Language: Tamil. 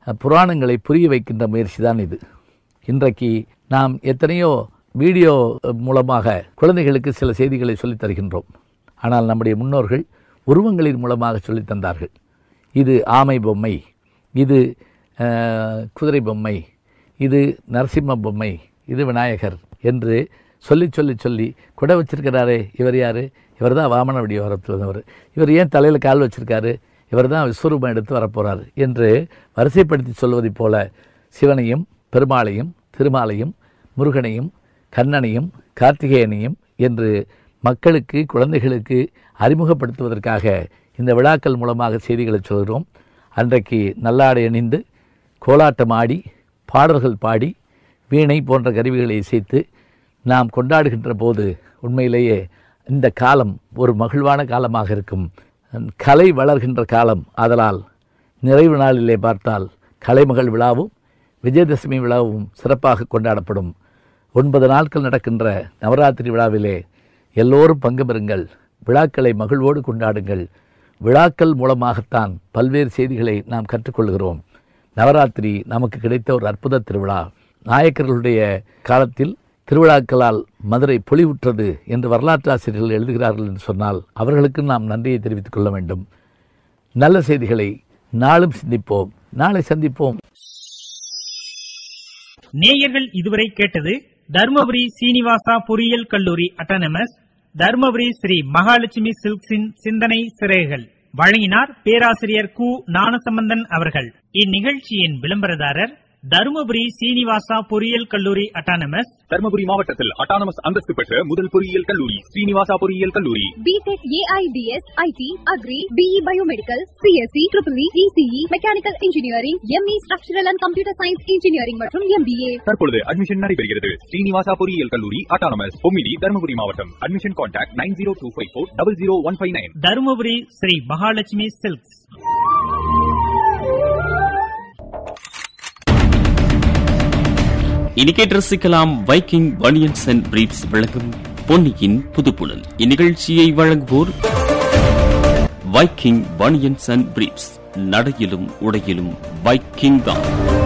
அஹ், புராணங்களை புரிய வைக்கின்ற முயற்சி தான் இது இன்றைக்கு நாம் எத்தனையோ வீடியோ அஹ், மூலமாக குழந்தைகளுக்கு சில செய்திகளை சொல்லித் தருகின்றோம் ஆனால் நம்முடைய முன்னோர்கள் உருவங்களின் மூலமாக சொல்லித் தந்தார்கள் இது ஆமை பொம்மை இது அஹ், குதிரை பொம்மை இது நரசிம்ம பொம்மை இது விநாயகர் என்று சொல்லி சொல்லி சொல்லி குடை வச்சிருக்கிறாரே இவர் யார் இவர் தான் வாமன வடிவாரத்தில் வந்தவர் இவர் ஏன் தலையில் கால் வச்சிருக்காரு இவர் தான் விஸ்வரூபம் எடுத்து வரப்போகிறார் என்று வரிசைப்படுத்தி சொல்வதைப் போல சிவனையும் பெருமாளையும் திருமாலையும் முருகனையும் கண்ணனையும் கார்த்திகேயனையும் என்று மக்களுக்கு குழந்தைகளுக்கு அறிமுகப்படுத்துவதற்காக இந்த விழாக்கள் மூலமாக செய்திகளை சொல்கிறோம் அன்றைக்கு நல்லாடை அணிந்து கோலாட்டம் ஆடி பாடல்கள் பாடி வீணை போன்ற கருவிகளை இசைத்து நாம் கொண்டாடுகின்ற போது உண்மையிலேயே இந்த காலம் ஒரு மகிழ்வான காலமாக இருக்கும் கலை வளர்கின்ற காலம் ஆதலால் நிறைவு நாளிலே பார்த்தால் கலைமகள் விழாவும் விஜயதசமி விழாவும் சிறப்பாக கொண்டாடப்படும் ஒன்பது நாட்கள் நடக்கின்ற நவராத்திரி விழாவிலே எல்லோரும் பங்கு பெறுங்கள் விழாக்களை மகிழ்வோடு கொண்டாடுங்கள் விழாக்கள் மூலமாகத்தான் பல்வேறு செய்திகளை நாம் கற்றுக்கொள்கிறோம் நவராத்திரி நமக்கு கிடைத்த ஒரு அற்புத திருவிழா நாயக்கர்களுடைய காலத்தில் திருவிழாக்களால் மதுரை பொலிவுற்றது என்று வரலாற்றாசிரியர்கள் எழுதுகிறார்கள் என்று சொன்னால் அவர்களுக்கு நாம் நன்றியை தெரிவித்துக் கொள்ள வேண்டும் நல்ல செய்திகளை நாளும் சிந்திப்போம் நாளை சந்திப்போம் நேயர்கள் இதுவரை கேட்டது தருமபுரி சீனிவாசா பொறியியல் கல்லூரி அட்டானமஸ் தருமபுரி ஸ்ரீ மகாலட்சுமி சில்க்ஸின் சிந்தனை சிறைகள் வழங்கினார் பேராசிரியர் கு ஞானசம்பந்தன் அவர்கள் இந்நிகழ்ச்சியின் விளம்பரதாரர் தருமபுரி சீனிவாசா பொறியியல் கல்லூரி அட்டானமஸ் தர்மபுரி மாவட்டத்தில் அட்டானமஸ் அந்தஸ்து பெற்ற முதல் பொறியியல் கல்லூரி ஸ்ரீனிவாசா பொறியியல் கல்லூரி BTech AIDS IT agri BE biomedical CSE triple ECE mechanical engineering ME structural and computer science engineering மற்றும் எம்பிஏ தற்பொழுது அட்மிஷன் நடைபெறுகிறது ஸ்ரீனிவாசா பொறியியல் கல்லூரி அட்டானமஸ் பொம்மிடி தர்மபுரி மாவட்டம் admission contact nine zero two five four double zero one five nine Dharmapuri Shri Mahalakshmi silks இனி கேட்டு ரசிக்கலாம் வைக்கிங் பனியன்ஸ் அண்ட் பிரீப்ஸ் வழங்கும் பொன்னியின் புதுப்புணல் இந்நிகழ்ச்சியை வழங்குவோர் வைக்கிங் பனியன்ஸ் அண்ட் பிரீப்ஸ் நடையிலும் உடையிலும் வைக்கிங் தான்